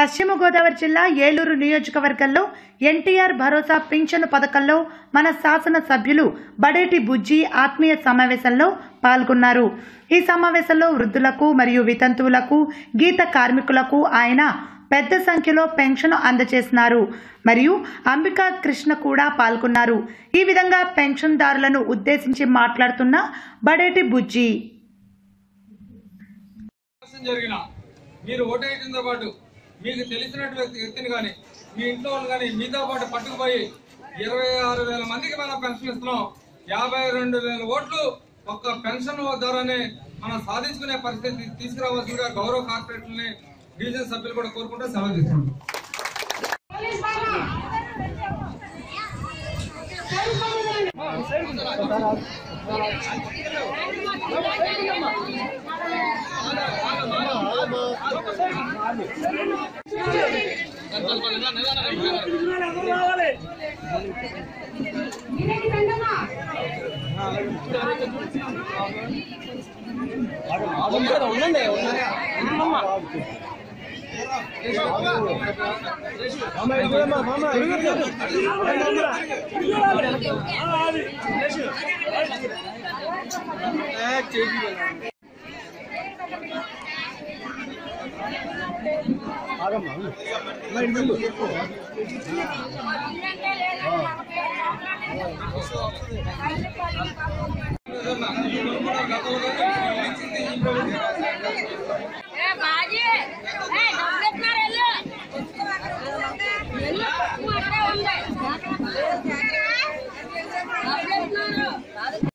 పశ్చిమ గోదావరి జిల్లా ఏలూరు నియోజకవర్గంలో ఎన్టీఆర్ భరోసా పింఛను పథకంలో మన శాసన సభ్యులు బడేటి బుజ్జి ఆత్మీయ సమావేశంలో పాల్గొన్నారు ఈ సమావేశంలో వృద్ధులకు మరియు వితంతువులకు గీత కార్మికులకు ఆయన పెద్ద సంఖ్యలో పెన్షన్ అందజేసినారు మరియు అంబికా కృష్ణ కూడా పాల్గొన్నారు ఈ విధంగా పెన్షన్దారులను ఉద్దేశించి మాట్లాడుతున్న బడేటి బుజ్జి నష్టం జరిగిన మీరు ఓటేయడంతో పాటు మీకు తెలిసినటువంటి వ్యక్తి వ్యక్తిని కానీ మీ ఇంట్లో వాళ్ళు కానీ మీతో పాటు పట్టుకుపోయి ఇరవై ఆరు వేల మందికి మనం పెన్షన్ ఇస్తున్నాం యాభై రెండు వేల ఓట్లు ఒక్క పెన్షన్ ద్వారానే మనం సాధించుకునే పరిస్థితి తీసుకురావాల్సిందిగా గౌరవ కార్పొరేట్లని డివిజన్ సభ్యులు కూడా కోరుకుంటూ సెలవు తీసుకుంటాం గతంలో కానీ